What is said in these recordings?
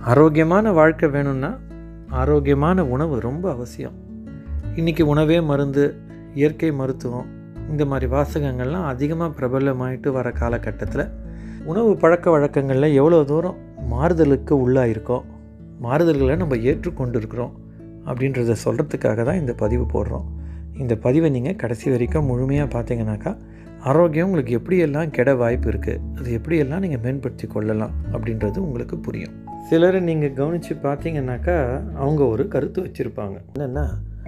ஆரோக்கியமான வாழ்க்கை வேணும்னா ஆரோக்கியமான உணவு ரொம்ப அவசியம் இன்றைக்கி உணவே மருந்து இயற்கை மருத்துவம் இந்த மாதிரி வாசகங்கள்லாம் அதிகமாக பிரபலமாயிட்டு வர காலகட்டத்தில் உணவு பழக்க வழக்கங்களில் எவ்வளோ தூரம் மாறுதலுக்கு உள்ளாயிருக்கோம் மாறுதல்களை நம்ம ஏற்றுக்கொண்டு இருக்கிறோம் அப்படின்றத சொல்கிறதுக்காக தான் இந்த பதிவு போடுறோம் இந்த பதிவை நீங்கள் கடைசி வரைக்கும் முழுமையாக பார்த்தீங்கன்னாக்கா ஆரோக்கியம் உங்களுக்கு எப்படியெல்லாம் கெட வாய்ப்பு இருக்குது அது எப்படியெல்லாம் நீங்கள் மேம்படுத்தி கொள்ளலாம் அப்படின்றது உங்களுக்கு புரியும் சிலரை நீங்கள் கவனித்து பார்த்தீங்கன்னாக்கா அவங்க ஒரு கருத்து வச்சுருப்பாங்க என்னென்னா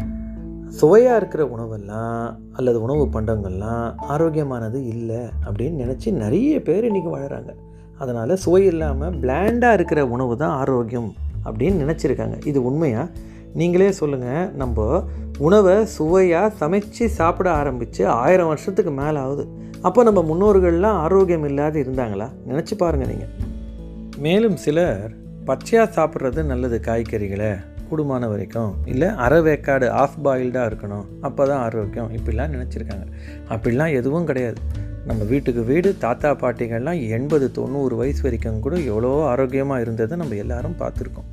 சுவையாக இருக்கிற உணவெல்லாம் அல்லது உணவு பண்டங்கள்லாம் ஆரோக்கியமானது இல்லை அப்படின்னு நினச்சி நிறைய பேர் இன்றைக்கி வாழறாங்க அதனால் சுவை இல்லாமல் பிளாண்டாக இருக்கிற உணவு தான் ஆரோக்கியம் அப்படின்னு நினச்சிருக்காங்க இது உண்மையாக நீங்களே சொல்லுங்கள் நம்ம உணவை சுவையாக சமைச்சு சாப்பிட ஆரம்பித்து ஆயிரம் வருஷத்துக்கு மேலே ஆகுது அப்போ நம்ம முன்னோர்கள்லாம் ஆரோக்கியம் இல்லாத இருந்தாங்களா நினச்சி பாருங்கள் நீங்கள் மேலும் சிலர் பச்சையாக சாப்பிட்றது நல்லது காய்கறிகளை கூடுமான வரைக்கும் இல்லை அரை வேக்காடு ஆஃப் பாயில்டாக இருக்கணும் அப்போ தான் ஆரோக்கியம் இப்படிலாம் நினச்சிருக்காங்க அப்படிலாம் எதுவும் கிடையாது நம்ம வீட்டுக்கு வீடு தாத்தா பாட்டிகள்லாம் எண்பது தொண்ணூறு வயசு வரைக்கும் கூட எவ்வளோ ஆரோக்கியமாக இருந்ததை நம்ம எல்லாரும் பார்த்துருக்கோம்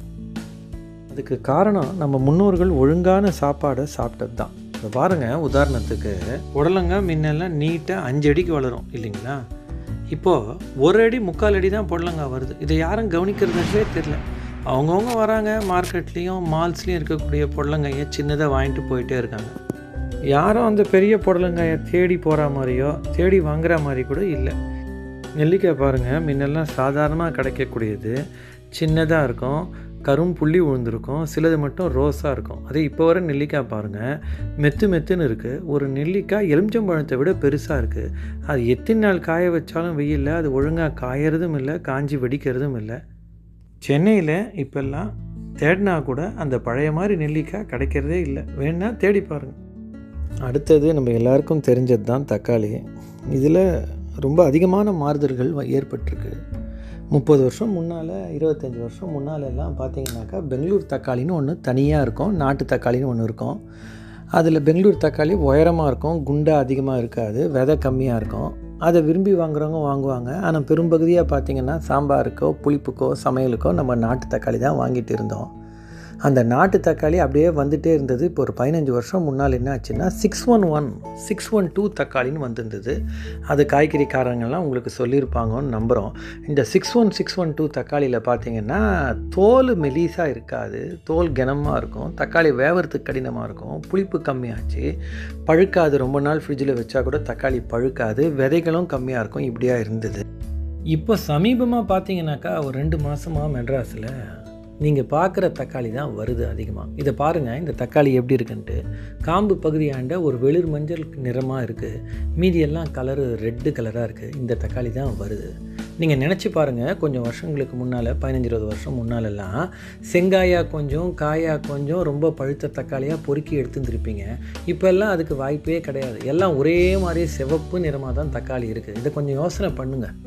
அதுக்கு காரணம் நம்ம முன்னோர்கள் ஒழுங்கான சாப்பாடை சாப்பிட்டது தான் இப்போ பாருங்கள் உதாரணத்துக்கு புடலங்க முன்னெல்லாம் நீட்டாக அஞ்சு அடிக்கு வளரும் இல்லைங்களா இப்போது ஒரு அடி முக்கால் அடி தான் புடலங்காய் வருது இதை யாரும் கவனிக்கிறதுக்கே தெரில அவங்கவுங்க வராங்க மார்க்கெட்லேயும் மால்ஸ்லேயும் இருக்கக்கூடிய புடலங்காயை சின்னதாக வாங்கிட்டு போயிட்டே இருக்காங்க யாரும் அந்த பெரிய புடலங்காயை தேடி போகிற மாதிரியோ தேடி வாங்குற மாதிரி கூட இல்லை நெல்லிக்காய் பாருங்கள் முன்னெல்லாம் சாதாரணமாக கிடைக்கக்கூடியது சின்னதாக இருக்கும் கரும் புள்ளி விழுந்திருக்கும் சிலது மட்டும் ரோஸாக இருக்கும் அதே இப்போ வர நெல்லிக்காய் பாருங்கள் மெத்து மெத்துன்னு இருக்குது ஒரு நெல்லிக்காய் எலுமிச்சம்பழத்தை விட பெருசாக இருக்குது அது எத்தனை நாள் காய வச்சாலும் வெயிலில் அது ஒழுங்காக காயறதும் இல்லை காஞ்சி வெடிக்கிறதும் இல்லை சென்னையில் இப்போல்லாம் தேடினா கூட அந்த பழைய மாதிரி நெல்லிக்காய் கிடைக்கிறதே இல்லை வேணா தேடி பாருங்கள் அடுத்தது நம்ம எல்லாருக்கும் தெரிஞ்சது தான் தக்காளி இதில் ரொம்ப அதிகமான மாறுதல்கள் ஏற்பட்டிருக்கு முப்பது வருஷம் முன்னால் இருபத்தஞ்சி வருஷம் முன்னால் எல்லாம் பார்த்தீங்கன்னாக்கா பெங்களூர் தக்காளின்னு ஒன்று தனியாக இருக்கும் நாட்டு தக்காளின்னு ஒன்று இருக்கும் அதில் பெங்களூர் தக்காளி உயரமாக இருக்கும் குண்டாக அதிகமாக இருக்காது விதை கம்மியாக இருக்கும் அதை விரும்பி வாங்குறவங்க வாங்குவாங்க ஆனால் பெரும்பகுதியாக பார்த்திங்கன்னா சாம்பாருக்கோ புளிப்புக்கோ சமையலுக்கோ நம்ம நாட்டு தக்காளி தான் வாங்கிட்டு இருந்தோம் அந்த நாட்டு தக்காளி அப்படியே வந்துகிட்டே இருந்தது இப்போ ஒரு பதினஞ்சு வருஷம் முன்னால் என்ன ஆச்சுன்னா six one one six one two தக்காளின்னு வந்திருந்தது அது காய்கறிக்காரங்கள்லாம் உங்களுக்கு சொல்லியிருப்பாங்கன்னு நம்புகிறோம் இந்த six one six one two தக்காளியில் பார்த்தீங்கன்னா தோல் மெலிசாக இருக்காது தோல் கனமாக இருக்கும் தக்காளி வேவறதுக்கு கடினமாக இருக்கும் புளிப்பு கம்மியாச்சு பழுக்காது ரொம்ப நாள் ஃப்ரிட்ஜில் வச்சா கூட தக்காளி பழுக்காது விதைகளும் கம்மியாக இருக்கும் இப்படியாக இருந்தது இப்போ சமீபமாக பார்த்தீங்கன்னாக்கா ஒரு ரெண்டு மாதமாக மெட்ராஸில் நீங்கள் பார்க்குற தக்காளி தான் வருது அதிகமாக இதை பாருங்கள் இந்த தக்காளி எப்படி இருக்குன்ட்டு காம்பு பகுதியாண்ட ஒரு வெளிர் மஞ்சள் நிறமாக இருக்குது மீதியெல்லாம் கலரு ரெட்டு கலராக இருக்குது இந்த தக்காளி தான் வருது நீங்கள் நினச்சி பாருங்கள் கொஞ்சம் வருஷங்களுக்கு முன்னால் பதினஞ்சு இருபது வருஷம் முன்னாலெல்லாம் செங்காயாக கொஞ்சம் காயாக கொஞ்சம் ரொம்ப பழுத்த தக்காளியாக பொறுக்கி எடுத்துருந்துருப்பீங்க இப்போல்லாம் அதுக்கு வாய்ப்பே கிடையாது எல்லாம் ஒரே மாதிரி சிவப்பு நிறமாக தான் தக்காளி இருக்குது இதை கொஞ்சம் யோசனை பண்ணுங்கள்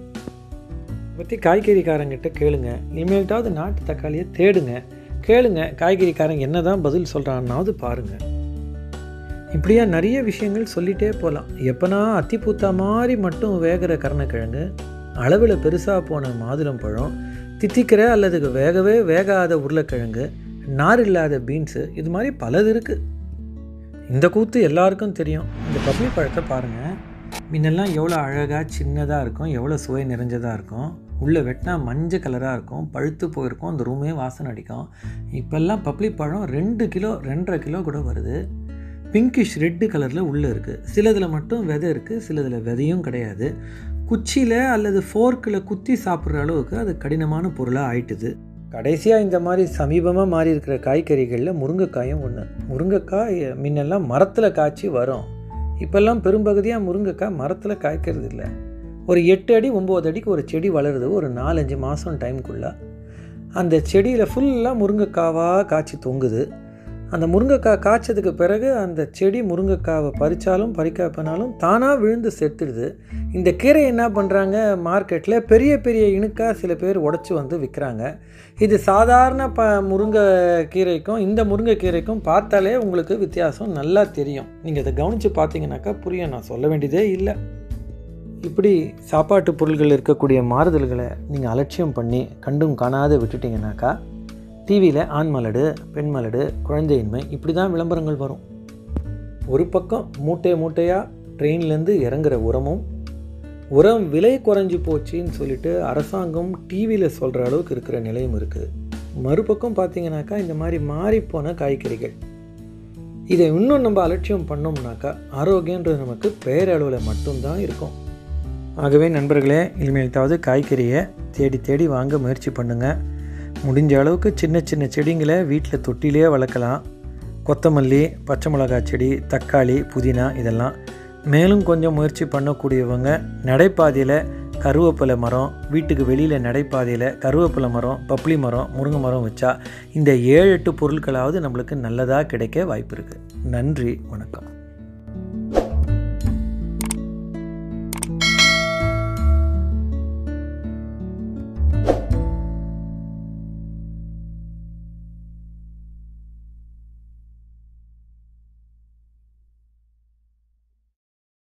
பற்றி காய்கறிக்காரங்கிட்ட கேளுங்க இனிமேல்ட்டாவது நாட்டு தக்காளியை தேடுங்க கேளுங்க காய்கறிக்காரங்க என்ன தான் பதில் சொல்கிறான்னாவது பாருங்கள் இப்படியா நிறைய விஷயங்கள் சொல்லிகிட்டே போகலாம் எப்போனா அத்திப்பூத்தா மாதிரி மட்டும் வேகிற கருணக்கிழங்கு அளவில் பெருசாக போன மாதுளம் பழம் தித்திக்கிற அல்லது வேகவே வேகாத உருளைக்கிழங்கு நார் இல்லாத பீன்ஸு இது மாதிரி பலது இருக்குது இந்த கூத்து எல்லாருக்கும் தெரியும் இந்த பப்ளி பழத்தை பாருங்கள் முன்னெல்லாம் எவ்வளோ அழகாக சின்னதாக இருக்கும் எவ்வளோ சுவை நிறைஞ்சதாக இருக்கும் உள்ளே வெட்டினா மஞ்சள் கலராக இருக்கும் பழுத்து போயிருக்கும் அந்த ரூமே வாசனை அடிக்கும் இப்போல்லாம் பப்ளி பழம் ரெண்டு கிலோ ரெண்டரை கிலோ கூட வருது பிங்கிஷ் ரெட்டு கலரில் உள்ளே இருக்குது சிலதில் மட்டும் விதை இருக்குது சிலதில் விதையும் கிடையாது குச்சியில் அல்லது ஃபோர்க்கில் குத்தி சாப்பிட்ற அளவுக்கு அது கடினமான பொருளாக ஆயிட்டுது கடைசியாக இந்த மாதிரி சமீபமாக மாறி இருக்கிற காய்கறிகளில் முருங்கைக்காயும் ஒன்று முருங்கைக்காய் முன்னெல்லாம் மரத்தில் காய்ச்சி வரும் இப்போல்லாம் பெரும்பகுதியாக முருங்கைக்காய் மரத்தில் காய்க்கிறது இல்லை ஒரு எட்டு அடி ஒம்பது அடிக்கு ஒரு செடி வளருது ஒரு நாலஞ்சு மாதம் டைமுக்குள்ளே அந்த செடியில் ஃபுல்லாக முருங்கைக்காவாக காய்ச்சி தொங்குது அந்த முருங்கைக்காய் காய்ச்சதுக்கு பிறகு அந்த செடி முருங்கைக்காவை பறித்தாலும் பறிக்காப்பினாலும் தானாக விழுந்து செத்துடுது இந்த கீரை என்ன பண்ணுறாங்க மார்க்கெட்டில் பெரிய பெரிய இணுக்காக சில பேர் உடச்சி வந்து விற்கிறாங்க இது சாதாரண ப முருங்கை கீரைக்கும் இந்த முருங்கை கீரைக்கும் பார்த்தாலே உங்களுக்கு வித்தியாசம் நல்லா தெரியும் நீங்கள் இதை கவனித்து பார்த்தீங்கன்னாக்கா புரியும் நான் சொல்ல வேண்டியதே இல்லை இப்படி சாப்பாட்டு பொருள்கள் இருக்கக்கூடிய மாறுதல்களை நீங்கள் அலட்சியம் பண்ணி கண்டும் காணாத விட்டுட்டீங்கன்னாக்கா டிவியில் ஆண் மலடு பெண் மலடு குழந்தையின்மை இப்படி தான் விளம்பரங்கள் வரும் ஒரு பக்கம் மூட்டை மூட்டையாக ட்ரெயின்லேருந்து இறங்குற உரமும் உரம் விலை குறைஞ்சி போச்சுன்னு சொல்லிட்டு அரசாங்கம் டிவியில் சொல்கிற அளவுக்கு இருக்கிற நிலையும் இருக்குது மறுபக்கம் பார்த்தீங்கன்னாக்கா இந்த மாதிரி மாறிப்போன காய்கறிகள் இதை இன்னும் நம்ம அலட்சியம் பண்ணோம்னாக்கா ஆரோக்கியன்றது நமக்கு பெயரளவில் மட்டும்தான் இருக்கும் ஆகவே நண்பர்களே இனிமேல்த்தாவது காய்கறியை தேடி தேடி வாங்க முயற்சி பண்ணுங்கள் முடிஞ்ச அளவுக்கு சின்ன சின்ன செடிங்களை வீட்டில் தொட்டிலே வளர்க்கலாம் கொத்தமல்லி பச்சை மிளகாய் செடி தக்காளி புதினா இதெல்லாம் மேலும் கொஞ்சம் முயற்சி பண்ணக்கூடியவங்க நடைபாதையில் கருவேப்பிலை மரம் வீட்டுக்கு வெளியில் நடைபாதையில் கருவேப்பிலை மரம் பப்ளி மரம் முருங்கை மரம் வச்சா இந்த ஏழு எட்டு பொருட்களாவது நம்மளுக்கு நல்லதாக கிடைக்க வாய்ப்பு இருக்குது நன்றி வணக்கம்